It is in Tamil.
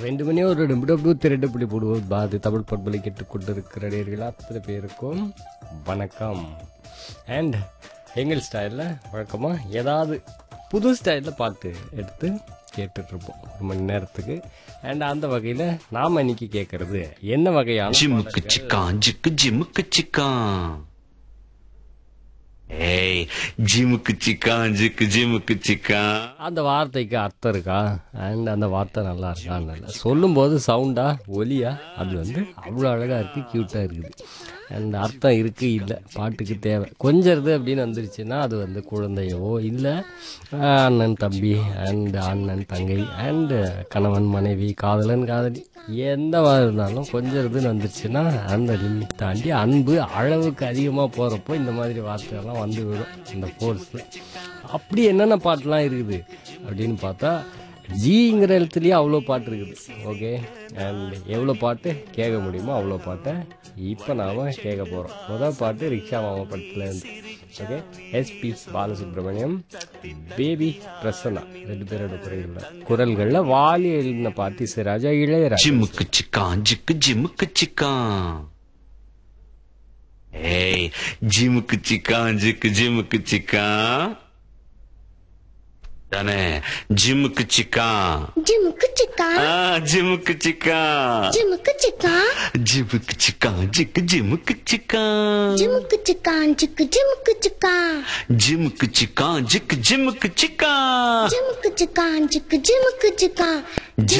ரெண்டு மணி ஒரு நிமிடம் நூற்றி ரெண்டு புள்ளி போடுவோம் பாது தமிழ் பண்பலை கேட்டுக்கொண்டிருக்கிற நேர்கள் அத்தனை பேருக்கும் வணக்கம் அண்ட் எங்கள் ஸ்டைலில் வழக்கமாக ஏதாவது புது ஸ்டைலில் பாட்டு எடுத்து கேட்டுட்ருப்போம் ஒரு மணி நேரத்துக்கு அண்ட் அந்த வகையில் நாம் இன்னைக்கு கேட்குறது என்ன வகையான ஜிமுக்கு பாடல்கள்? சிக்கான் ஜிக்கு ஜிமுக்கு சிக்கான் ஏய் ஜிமுக்கு சிக்கான் ஜிக்கு ஜிமுக்கு சிக்கான் அந்த வார்த்தைக்கு அர்த்தம் இருக்கா அண்ட் அந்த வார்த்தை நல்லா இருக்கா நல்லா சொல்லும்போது சவுண்டா ஒலியா அது வந்து அவ்வளோ அழகாக இருக்குது க்யூட்டாக இருக்குது அண்ட் அர்த்தம் இருக்குது இல்லை பாட்டுக்கு தேவை கொஞ்சிறது அப்படின்னு வந்துருச்சுன்னா அது வந்து குழந்தையோ இல்லை அண்ணன் தம்பி அண்ட் அண்ணன் தங்கை அண்டு கணவன் மனைவி காதலன் காதலி எந்த மாதிரி இருந்தாலும் கொஞ்சிறதுன்னு வந்துருச்சுன்னா அந்த லிமிட் தாண்டி அன்பு அளவுக்கு அதிகமாக போகிறப்போ இந்த மாதிரி வார்த்தையெல்லாம் வந்து விடும் இந்த ஃபோர்ஸு அப்படி என்னென்ன பாட்டுலாம் இருக்குது அப்படின்னு பார்த்தா ஜிங்கிற எழுத்துலேயே அவ்வளோ பாட்டு இருக்குது ஓகே அண்ட் எவ்வளோ பாட்டு கேட்க முடியுமோ அவ்வளோ பாட்டை இப்போ நாம் கேட்க போகிறோம் முதல் பாட்டு ரிக்ஷா மாமா படத்துலேருந்து okay SP Balasubrahmanyam baby Prasanna ரெண்டு பேரோட குரல்களில் குரல்களில் வாலி எழுதின பாட்டு சிராஜா இளையராஜா ஜிமுக்கு சிக்கான் ஜிக்கு ஜிமுக்கு சிக்கான் ஏய் ஜிமுக்கு சிக்கான் ஜிக்கு ஜிமுக்கு சிக்கான் தானே ஜிமுக்கு சிக்கான் ஜிமுக்கு சிக்கா ஆ ஜிமுக்கு சிக்கான் ஜிமுக்கு சிக்கா ஜிமுக்கு சிக்கான் ஜிக்கு ஜிமுக்கு சிக்கான் ஜிமுக்கு சிக்கான் ஜிக்கு ஜிமுக்கு சிக்கா ஜிமுக்கு சிக்கான் ஜிக்கு ஜிமுக்கு சிக்கான் ஜிமுக்கு சிக்கான் ஜிக்கு ஜிமுக்கு சிக்கா